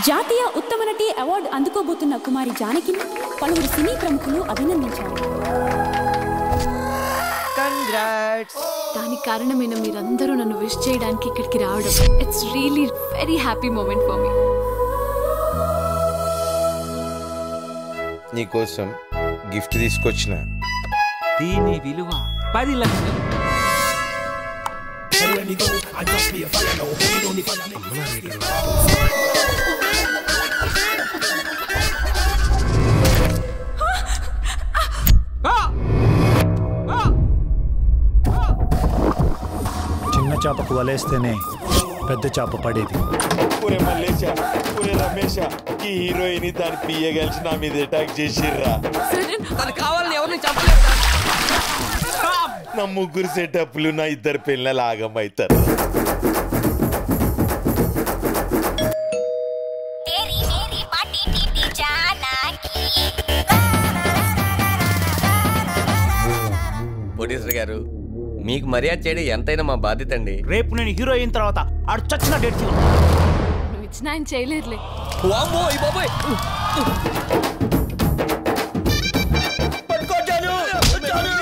జాతీయ ఉత్తమ నటి అవార్డు అందుకోబోతున్న కుమారి జానకిని పలువురు సినీ ప్రముఖులు అభినందించారు కంగ్రాట్స్ దానికి కారణమైన మీరందరూ నన్ను విష్ చేయడానికి ఇక్కడికి రావడం it's really very happy moment for me నీకోసం గిఫ్ట్ తీసుకొచ్చిన దీని విలువ పది లక్షలు ఆ! ఆ! చిన్న చేపకు వలేస్తేనే పెద్ద చేప పడేది ఒరే మల్లేశ ఒరే రమేష ఈ హీరోయిన్ దాని పియ్య కలిసి నా మీద అటాక్ చేసిర్రా తను కావాలని ఎవరిని చంపలేదు నా ముగ్గురు సెటప్లు నా ఇద్దరు పిల్లలు ఆగం అవుతారు तेरी मेरी पार्टी टीटी जाना की ప్రొడ్యూసర్ గారు మీకు మర్యాద చేయడం ఎంతైనా మా బాధ్యత అండి రేపు నేను హీరో అయిన తర్వాత ఆడు చచ్చిన డేట్ నువ్వు ఇచ్చిన ఆయన చేయలేరులే వామ్మో, ఈ బాబోయ్. పట్టుకోవచ్చాను, వచ్చాను.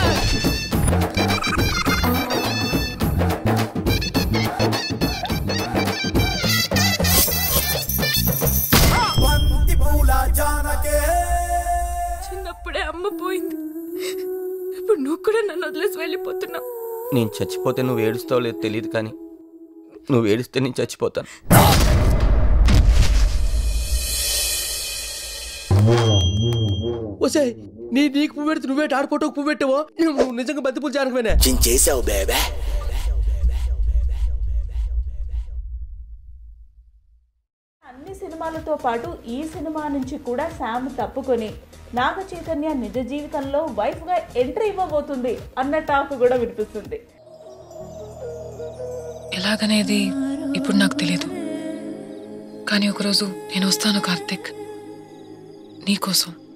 చిన్నప్పుడే అమ్మ పోయింది ఇప్పుడు నువ్వు కూడా నన్ను వదిలేసి వెళ్ళిపోతున్నావు నేను చచ్చిపోతే నువ్వు ఏడుస్తావు లేదు తెలియదు కానీ నువ్వు ఏడిస్తే నేను చచ్చిపోతాను ఒసే నీ నీకు పువ్వు పెడితే నువ్వే ఆడ ఫోటోకి పువ్వు పెట్టావో నువ్వు నిజంగా బంతి పూలు జానకమేనా అన్ని సినిమాలతో పాటు ఈ సినిమా నుంచి కూడా శామ్ తప్పుకొని నాగ చైతన్య నిజ జీవితంలో వైఫ్ గా ఎంట్రీ ఇవ్వబోతుంది అన్న టాక్ కూడా వినిపిస్తుంది ఎలాగనేది ఇప్పుడు నాకు తెలియదు కానీ ఒకరోజు నేను వస్తాను కార్తిక్ నీకోసం